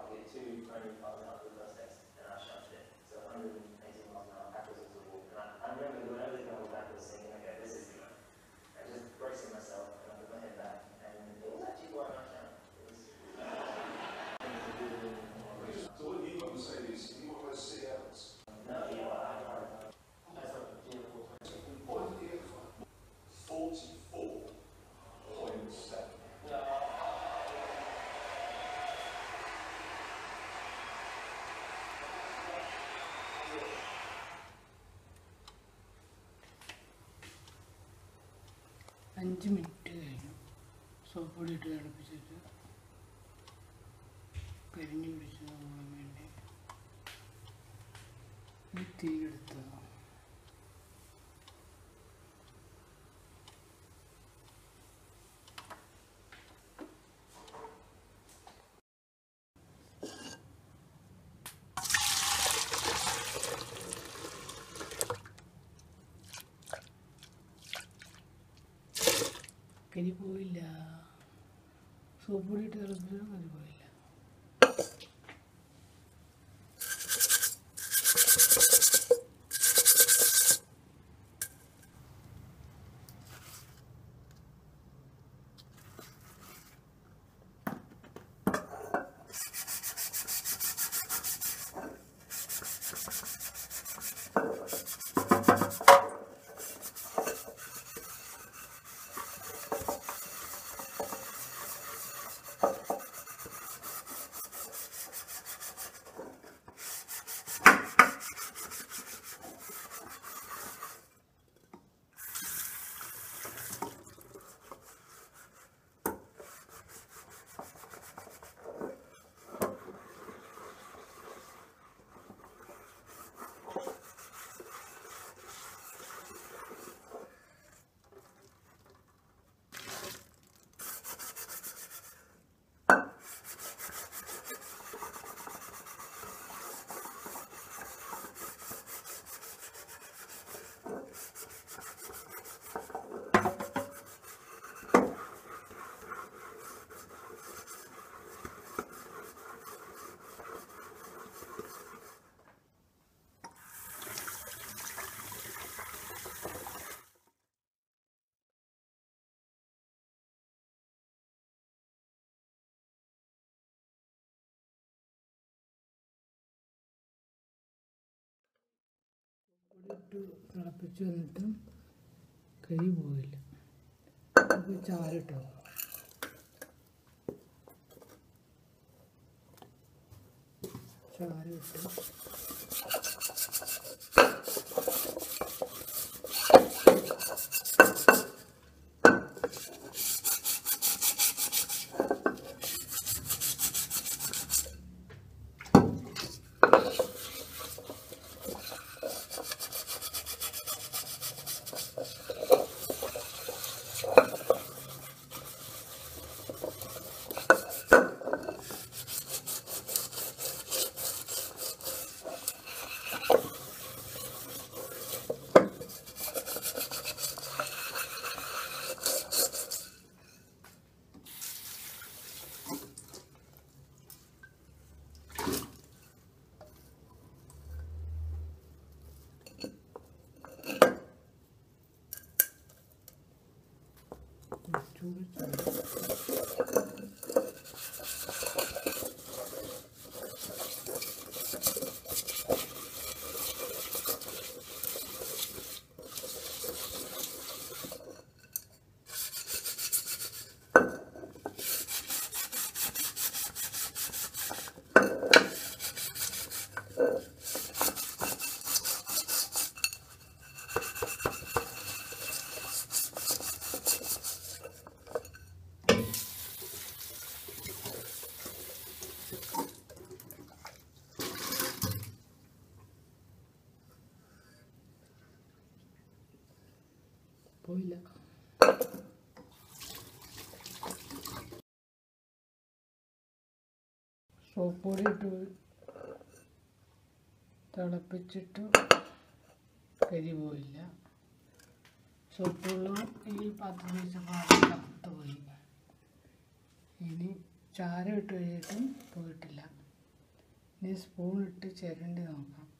car to get two brand new cars out of the first test, and I shut it. So 180 miles an hour backwards into the wall. And I, I remember doing everything I was backwards, thinking, okay, this is good. And just bracing myself, and I put my head back, and it was actually quite a nice jump. It was. So what you got Mercedes, you got those CLs. No, yeah, well, I drive. That's what GM420. What did you get for? Forty-four point seven. അഞ്ച് minute കഴിഞ്ഞു soap പൊടി ഇട്ട് തിളപ്പിച്ചിട്ട് കരിഞ്ഞു പിടിച്ച് പോകാൻ വേണ്ടി ഈ തീ എടുത്ത് കരി പോയില്ല സോപ്പ് പൊടി ഇട്ട് തിളപ്പിച്ചാലും കരി പോയില്ല പൊടി ഇട്ട് തിളപ്പിച്ച് വന്നിട്ടും കരി പോയില്ല അപ്പോൾ ചാറിട്ടോ ചാറിട്ട് കുറച്ചുകൂടി ചാറ് പോയില്ല സോപ്പ് പൊടി ഇട്ട് തിളപ്പിച്ചിട്ട് കരി പോയില്ല സോപ്പ് വെള്ളം ഈ പാത്രം വെച്ചപ്പോൾ കറുത്ത് പോയി ഇനി ചാരം ഇട്ട് കഴിഞ്ഞിട്ടും പോയിട്ടില്ല ഇനി സ്പൂൺ ഇട്ട് ചിരണ്ടി നോക്കാം